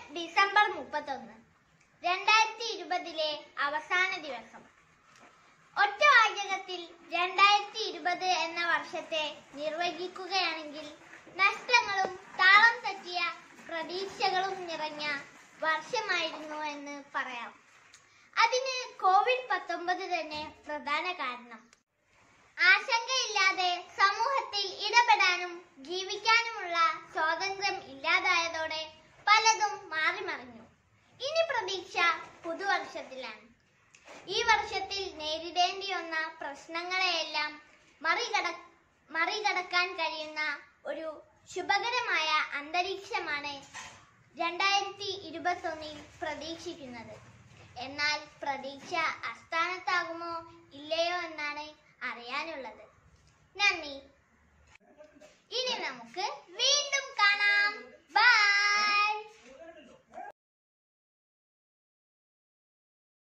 December മുപ്പത്തൊന്ന് രണ്ടായിരത്തി ഇരുപതിലെ അവസാന ദിവസം ഒറ്റ വാചകത്തിൽ രണ്ടായിരത്തി ഇരുപത് എന്ന വർഷത്തെ നിർവഹിക്കുകയാണെങ്കിൽ നഷ്ടങ്ങളും താളം തെറ്റിയ പ്രതീക്ഷകളും നിറഞ്ഞ വർഷമായിരുന്നു എന്ന് പറയാം അതിന് കോവിഡ് പത്തൊമ്പത് തന്നെ പ്രധാന കാരണം ആശങ്കയില്ലാതെ സമൂഹത്തിൽ ഇടപെടാനും ജീവിക്കാനുമുള്ള സ്വാതന്ത്ര്യം ഇല്ലാതായതോടെ പലതും മാറിമറിഞ്ഞു ഇനി പ്രതീക്ഷ പുതുവർഷത്തിലാണ് ഈ വർഷത്തിൽ നേരിടേണ്ടി വന്ന പ്രശ്നങ്ങളെയെല്ലാം മറികട മറികടക്കാൻ കഴിയുന്ന ഒരു ശുഭകരമായ അന്തരീക്ഷമാണ് രണ്ടായിരത്തി ഇരുപത്തൊന്നിൽ പ്രതീക്ഷിക്കുന്നത് എന്നാൽ പ്രതീക്ഷ അസ്ഥാനത്താകുമോ ഇല്ലയോ എന്നാണ് അറിയാനുള്ളത് നന്ദി ഇനി നമുക്ക് വീണ്ടും